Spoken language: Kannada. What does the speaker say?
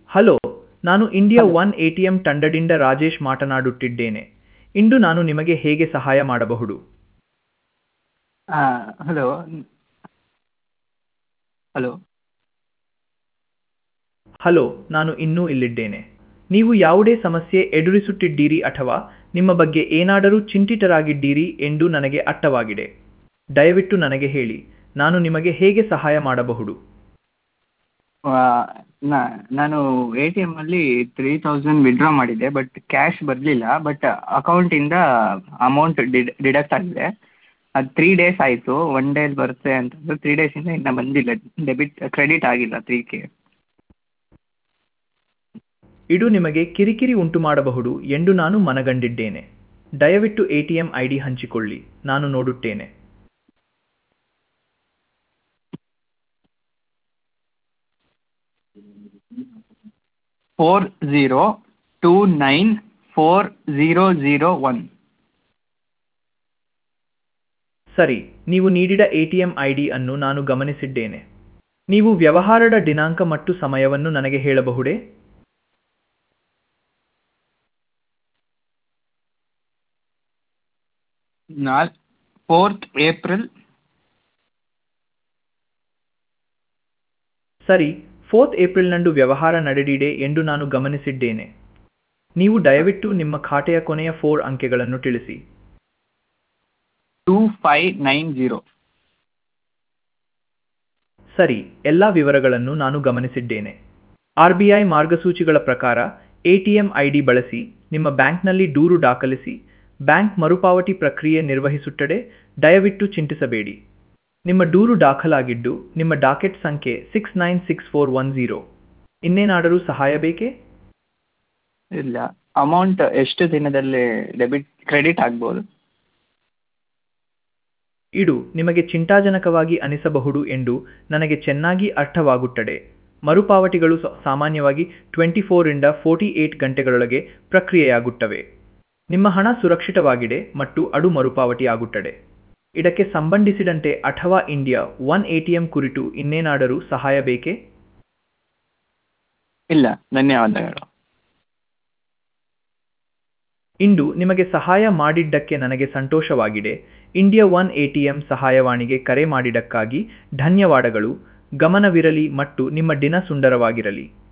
ಹಲೋ ನಾನು India one A T M ತಂಡದಿಂದ ರಾಜೇಶ್ ಮಾತನಾಡುತ್ತಿದ್ದೇನೆ ಇಂದು ನಾನು ನಿಮಗೆ ಹೇಗೆ ಸಹಾಯ ಮಾಡಬಹುದು ಹಲೋ ಹಲೋ ಹಲೋ ನಾನು ಇನ್ನೂ ಇಲ್ಲಿದ್ದೇನೆ ನೀವು ಯಾವುದೇ ಸಮಸ್ಯೆ ಎದುರಿಸುತ್ತಿದ್ದೀರಿ ಅಥವಾ ನಿಮ್ಮ ಬಗ್ಗೆ ಏನಾದರೂ ಚಿಂತಿತರಾಗಿದ್ದೀರಿ ಎಂದು ನನಗೆ ಅರ್ಥವಾಗಿದೆ ದಯವಿಟ್ಟು ನನಗೆ ಹೇಳಿ ನಾನು ನಿಮಗೆ ಹೇಗೆ ಸಹಾಯ ಮಾಡಬಹುದು ನಾನು ಎ ಟಿ ಎಮ್ಮಲ್ಲಿ ತ್ರೀ ತೌಸಂಡ್ ವಿಡ್ರಾ ಮಾಡಿದ್ದೆ ಬಟ್ ಕ್ಯಾಶ್ ಬರಲಿಲ್ಲ ಬಟ್ ಅಕೌಂಟಿಂದ ಅಮೌಂಟ್ ಡಿಡ್ ಡಿಡಕ್ಟ್ ಆಗಿದೆ ಅದು ತ್ರೀ ಡೇಸ್ ಆಯಿತು ಒನ್ ಡೇಲಿ ಬರುತ್ತೆ ಅಂತಂದರು ತ್ರೀ ಡೇಸಿಂದ ಇನ್ನೂ ಬಂದಿಲ್ಲ ಡೆಬಿಟ್ ಕ್ರೆಡಿಟ್ ಆಗಿಲ್ಲ ತ್ರೀ ಕೆ ಇದು ನಿಮಗೆ ಕಿರಿಕಿರಿ ಉಂಟು ಮಾಡಬಹುದು ಎಂದು ನಾನು ಮನಗಂಡಿದ್ದೇನೆ ದಯವಿಟ್ಟು A T M I D ಹಂಚಿಕೊಳ್ಳಿ ನಾನು ನೋಡುತ್ತೇನೆ four zero two nine four zero zero one ಸರಿ ನೀವು ನೀಡಿದ A T M I D ಅನ್ನು ನಾನು ಗಮನಿಸಿದ್ದೇನೆ ನೀವು ವ್ಯವಹಾರದ ದಿನಾಂಕ ಮತ್ತು ಸಮಯವನ್ನು ನನಗೆ ಹೇಳಬಹುದೇ ನಾಲ್ ಫೋರ್ತ್ ಏಪ್ರಿಲ್ ಸರಿ ಫೋರ್ತ್ ಏಪ್ರಿಲ್ನಂದು ವ್ಯವಹಾರ ನಡೆದಿದೆ ಎಂದು ನಾನು ಗಮನಿಸಿದ್ದೇನೆ ನೀವು ದಯವಿಟ್ಟು ನಿಮ್ಮ ಖಾತೆಯ ಕೊನೆಯ ಫೋರ್ ಅಂಕೆಗಳನ್ನು ತಿಳಿಸಿ ಟೂ ಫೈ ನೈನ್ ಜೀರೋ ಸರಿ ಎಲ್ಲ ವಿವರಗಳನ್ನು ನಾನು ಗಮನಿಸಿದ್ದೇನೆ ಆರ್ ಬಿ ಐ ಮಾರ್ಗಸೂಚಿಗಳ ಪ್ರಕಾರ A T M I D ಬಳಸಿ ನಿಮ್ಮ ಬ್ಯಾಂಕ್ನಲ್ಲಿ ದೂರು ದಾಖಲಿಸಿ ಬ್ಯಾಂಕ್ ಮರುಪಾವತಿ ಪ್ರಕ್ರಿಯೆ ನಿರ್ವಹಿಸುತ್ತದೆ ದಯವಿಟ್ಟು ಚಿಂತಿಸಬೇಡಿ ನಿಮ್ಮ ದೂರು ದಾಖಲಾಗಿದ್ದು ನಿಮ್ಮ ಡಾಕೆಟ್ ಸಂಖ್ಯೆ six nine six four one zero ಇನ್ನೇನಾದರೂ ಸಹಾಯ ಬೇಕೇ ಇಲ್ಲ ಅಮೌಂಟ್ ಎಷ್ಟು ದಿನದಲ್ಲಿ ಡೆಬಿಟ್ ಕ್ರೆಡಿಟ್ ಆಗ್ಬೋದು ಇದು ನಿಮಗೆ ಚಿಂತಾಜನಕವಾಗಿ ಅನಿಸಬಹುದು ಎಂದು ನನಗೆ ಚೆನ್ನಾಗಿ ಅರ್ಥವಾಗುತ್ತದೆ ಮರುಪಾವತಿಗಳು ಸ- ಸಾಮಾನ್ಯವಾಗಿ ಟ್ವೆಂಟಿ ಫೋರಿಂದ ಫೋರ್ಟಿ ಏಟ್ ಗಂಟೆಗಳೊಳಗೆ ಪ್ರಕ್ರಿಯೆಯಾಗುತ್ತವೆ ನಿಮ್ಮ ಹಣ ಸುರಕ್ಷಿತವಾಗಿದೆ ಮತ್ತು ಅದು ಮರುಪಾವತಿಯಾಗುತ್ತದೆ ಇದಕ್ಕೆ ಸಂಬಂಧಿಸಿದಂತೆ ಅಥವಾ India one A T M ಕುರಿತು ಇನ್ನೇನಾದರೂ ಸಹಾಯ ಬೇಕೇ ಇಲ್ಲ ಧನ್ಯವಾದಗಳು ಇಂದು ನಿಮಗೆ ಸಹಾಯ ಮಾಡಿದ್ದಕ್ಕೆ ನನಗೆ ಸಂತೋಷವಾಗಿದೆ India one A T M ಸಹಾಯವಾಣಿಗೆ ಕರೆ ಮಾಡಿದ್ದಕ್ಕಾಗಿ ಧನ್ಯವಾದಗಳು ಗಮನವಿರಲಿ ಮತ್ತು ನಿಮ್ಮ ದಿನ ಸುಂದರವಾಗಿರಲಿ